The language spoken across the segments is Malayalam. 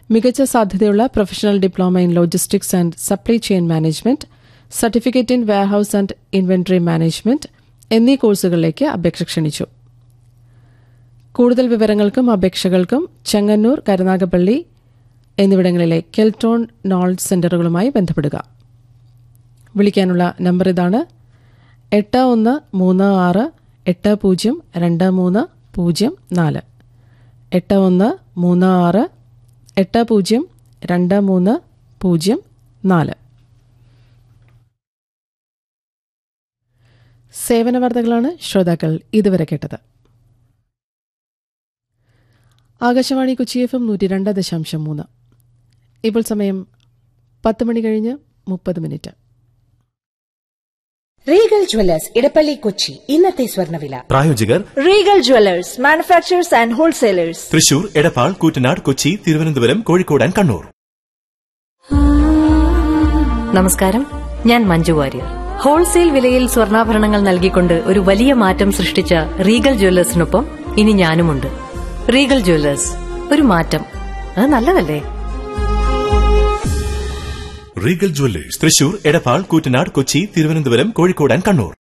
മികച്ച സാധ്യതയുള്ള professional diploma in logistics and supply chain management certificate in warehouse and inventory management എന്നീ കോഴ്സുകളിലേക്ക് അപേക്ഷ ക്ഷണിച്ചു കൂടുതൽ വിവരങ്ങൾക്കും അപേക്ഷകൾക്കും ചെങ്ങന്നൂർ കരുനാഗപ്പള്ളി എന്നിവിടങ്ങളിലെ കെൽട്രോൺ നോളജ് സെന്ററുകളുമായി ബന്ധപ്പെടുക വിളിക്കാനുള്ള നമ്പർ ഇതാണ് എട്ട് ഒന്ന് മൂന്ന് ആറ് എട്ട് പൂജ്യം രണ്ട് മൂന്ന് പൂജ്യം നാല് എട്ട് ഒന്ന് മൂന്ന് ആറ് എട്ട് പൂജ്യം രണ്ട് മൂന്ന് പൂജ്യം നാല് സേവന വാർത്തകളാണ് ശ്രോതാക്കൾ ഇതുവരെ കേട്ടത് ആകാശവാണി കൊച്ചി എഫ് എം നൂറ്റി രണ്ട് ദശാംശം മൂന്ന് ഇപ്പോൾ സമയം പത്ത് മണി കഴിഞ്ഞ് മുപ്പത് minute Regal Jewellers Edappally Kochi ഇന്നത്തെ സ്വർണ്ണവില പ്രായോജകർ Regal Jewellers manufacturers and wholesalers Thrissur Edappal Koottanad Kochi Thiruvananthapuram Kozhikode and Kannur നമസ്കാരം ഞാൻ മഞ്ജു വാര്യർ ഹോൾസെയിൽ വിലയിൽ സ്വർണ്ണാഭരണങ്ങൾ നൽകിക്കൊണ്ട് ഒരു വലിയ മാറ്റം സൃഷ്ടിച്ച റീഗൽ ജ്വല്ലേഴ്സിനൊപ്പം ഇനി ഞാനുമുണ്ട് റീഗൽ ജ്വല്ലേഴ്സ് ഒരു മാറ്റം അത് നല്ലതല്ലേ Regal Jewellers Thrissur Edappal Koottanad Kochi Thiruvananthapuram Kozhikode and Kannur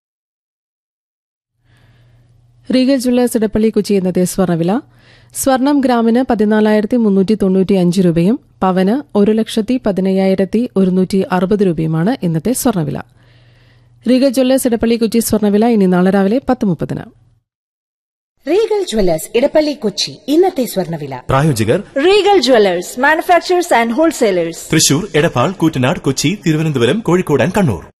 Regal Jewellers Edappally Kochi എന്നത്തെ സ്വർണ്ണവില സ്വർണം ഗ്രാമിന് പതിനാലായിരത്തി മുന്നൂറ്റി തൊണ്ണൂറ്റി അഞ്ച് രൂപയും പവന് ഒരു ലക്ഷത്തി പതിനയ്യായിരത്തി ഒരുന്നൂറ്റി അറുപത് രൂപയുമാണ് ഇന്നത്തെ സ്വർണ്ണവില റീഗൽ ജ്വല്ലേഴ്സ് ഇടപ്പള്ളി കൊച്ചി സ്വർണ്ണവില ഇനി നാളെ രാവിലെ പത്ത് മുപ്പതിന് റീഗൽ ജ്വല്ലേഴ്സ് ഇടപ്പള്ളി കൊച്ചി ഇന്നത്തെ സ്വർണ്ണവില പ്രായോജകർ Regal Jewellers manufacturers and wholesalers Thrissur Edappal Koottanad Kochi Thiruvananthapuram Kozhikode and Kannur